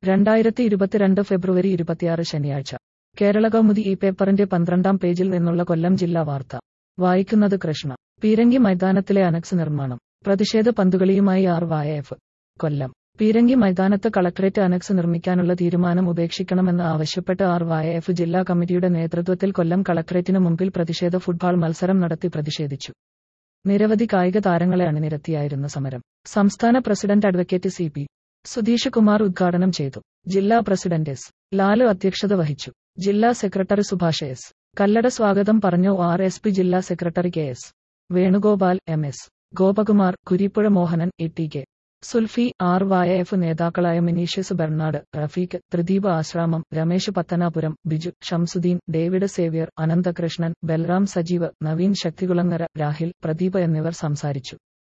രണ്ടായിരത്തി ഇരുപത്തിരണ്ട് ഫെബ്രുവരി ഇരുപത്തിയാറ് ശനിയാഴ്ച കേരള കൗമുദി ഈ പേപ്പറിന്റെ പന്ത്രണ്ടാം പേജിൽ നിന്നുള്ള കൊല്ലം ജില്ലാ വാർത്ത വായിക്കുന്നത് കൃഷ്ണ പീരങ്കി മൈതാനത്തിലെ അനക്സ് നിർമ്മാണം പ്രതിഷേധ പന്തുകളിയുമായി ആർ വായ എഫ് കൊല്ലം പീരങ്കി മൈതാനത്ത് കളക്ടറേറ്റ് അനക്സ് നിർമ്മിക്കാനുള്ള തീരുമാനം ഉപേക്ഷിക്കണമെന്ന് ആവശ്യപ്പെട്ട് ആർ വായ എഫ് ജില്ലാ കമ്മിറ്റിയുടെ നേതൃത്വത്തിൽ കൊല്ലം കളക്ടറേറ്റിന് മുമ്പിൽ പ്രതിഷേധ ഫുട്ബോൾ മത്സരം നടത്തി പ്രതിഷേധിച്ചു നിരവധി കായിക താരങ്ങളെ അണിനിരത്തിയായിരുന്നു സമരം സംസ്ഥാന president advocate C P Sudheesh Kumar ഉദ്ഘാടനം ചെയ്തു ജില്ലാ പ്രസിഡന്റ് എസ് ലാലു അധ്യക്ഷത വഹിച്ചു ജില്ലാ സെക്രട്ടറി സുഭാഷ് എസ് കല്ലട സ്വാഗതം പറഞ്ഞു ആർ എസ് പി ജില്ലാ secretary K S Venugopal M S Gopakumar Kurippuzha Mohanan E T K Sulfi R Y F നേതാക്കളായ മിനീഷ്യസ് Bernard Rafeeq Thrideep Asramam Ramesh Pathanapuram Biju Shamsuddin David Xavier Ananthakrishnan Balram Sajeev Naveen Sakthikulangara Rahil Pradeep എന്നിവർ സംസാരിച്ചു